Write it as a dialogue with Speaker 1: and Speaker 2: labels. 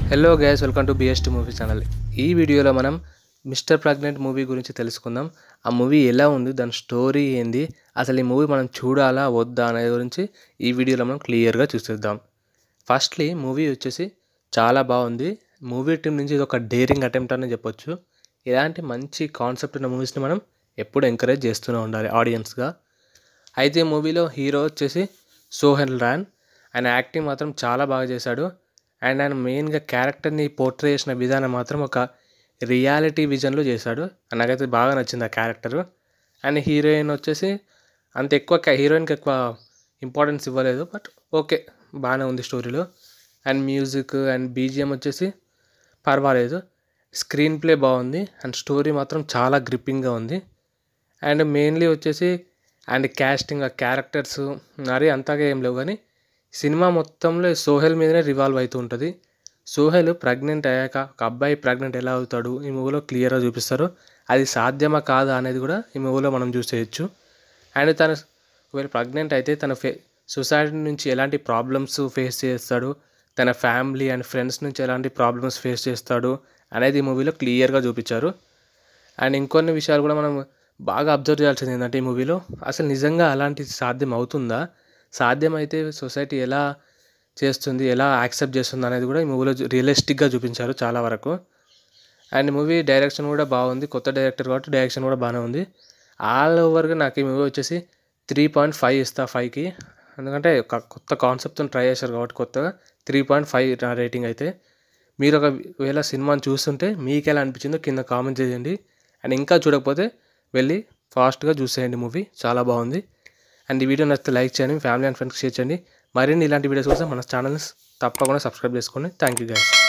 Speaker 1: hello guys welcome to BST movie channel ఈ వీడియోలో మనం మిస్టర్ ప్రెగ్నెంట్ మూవీ గురించి తెలుసుకుందాం ఆ మూవీ ఎలా ఉంది దాని స్టోరీ ఏంది అసలు ఈ మూవీ మనం చూడాలా వద్దా అనే గురించి ఈ వీడియోలో మనం క్లియర్గా చూసేద్దాం ఫస్ట్లీ మూవీ వచ్చేసి చాలా బాగుంది మూవీ టీం నుంచి ఇది ఒక డేరింగ్ అటెంప్ట్ అని చెప్పొచ్చు ఇలాంటి మంచి కాన్సెప్ట్ ఉన్న మూవీస్ని మనం ఎప్పుడు ఎంకరేజ్ చేస్తూనే ఉండాలి ఆడియన్స్గా అయితే ఈ మూవీలో హీరో వచ్చేసి సోహెల్ రాన్ ఆయన యాక్టింగ్ మాత్రం చాలా బాగా చేశాడు అండ్ ఆయన మెయిన్గా క్యారెక్టర్ని పోర్ట్రే చేసిన విధానం మాత్రం ఒక రియాలిటీ విజన్లో చేశాడు నాకైతే బాగా నచ్చింది ఆ క్యారెక్టరు అండ్ హీరోయిన్ వచ్చేసి అంత ఎక్కువ హీరోయిన్కి ఎక్కువ ఇంపార్టెన్స్ ఇవ్వలేదు బట్ ఓకే బాగానే ఉంది స్టోరీలో అండ్ మ్యూజిక్ అండ్ బీజిఎం వచ్చేసి పర్వాలేదు స్క్రీన్ ప్లే బాగుంది అండ్ స్టోరీ మాత్రం చాలా గ్రిప్పింగ్గా ఉంది అండ్ మెయిన్లీ వచ్చేసి అండ్ క్యాస్టింగ్ ఆ క్యారెక్టర్స్ మరి అంతగా ఏం లేవు కానీ సినిమా మొత్తంలో సోహెల్ మీదనే రివాల్వ్ అవుతూ ఉంటుంది సోహెల్ ప్రెగ్నెంట్ అయ్యాక ఒక అబ్బాయి ప్రెగ్నెంట్ ఎలా అవుతాడు ఈ మూవీలో క్లియర్గా చూపిస్తారు అది సాధ్యమా కాదా అనేది కూడా ఈ మూవీలో మనం చూసేయచ్చు అండ్ తను ఒకవేళ ప్రెగ్నెంట్ అయితే తన ఫే సొసైటీ నుంచి ఎలాంటి ప్రాబ్లమ్స్ ఫేస్ చేస్తాడు తన ఫ్యామిలీ అండ్ ఫ్రెండ్స్ నుంచి ఎలాంటి ప్రాబ్లమ్స్ ఫేస్ చేస్తాడు అనేది ఈ మూవీలో క్లియర్గా చూపించారు అండ్ ఇంకొన్ని విషయాలు కూడా మనం బాగా అబ్జర్వ్ చేయాల్సింది ఏంటంటే ఈ మూవీలో అసలు నిజంగా అలాంటిది సాధ్యం అవుతుందా సాధ్యమైతే సొసైటీ ఎలా చేస్తుంది ఎలా యాక్సెప్ట్ చేస్తుంది అనేది కూడా ఈ మూవీలో రియలిస్టిక్గా చూపించారు చాలా వరకు అండ్ మూవీ డైరెక్షన్ కూడా బాగుంది కొత్త డైరెక్టర్ కాబట్టి డైరెక్షన్ కూడా బాగానే ఉంది ఆల్ ఓవర్గా నాకు ఈ మూవీ వచ్చేసి త్రీ పాయింట్ ఫైవ్ ఇస్తా ఫైవ్కి ఎందుకంటే ఒక కొత్త కాన్సెప్ట్తో ట్రై చేశారు కాబట్టి కొత్తగా త్రీ పాయింట్ ఫైవ్ నా రేటింగ్ అయితే మీరు ఒకవేళ సినిమాని చూస్తుంటే మీకు ఎలా అనిపించిందో కింద కామెంట్ చేయండి అండ్ ఇంకా చూడకపోతే వెళ్ళి ఫాస్ట్గా చూసేయండి మూవీ చాలా బాగుంది అండ్ ఈ వీడియో నచ్చితే లైక్ చేయండి మీ ఫ్యామిలీ అండ్ ఫ్రెండ్స్కి షేర్ చేయండి మరిన్ని ఇలాంటి వీడియోస్ కోసం మన ఛానల్ని తప్పకుండా సబ్స్క్రైబ్ చేసుకోండి థ్యాంక్ యూ గైస్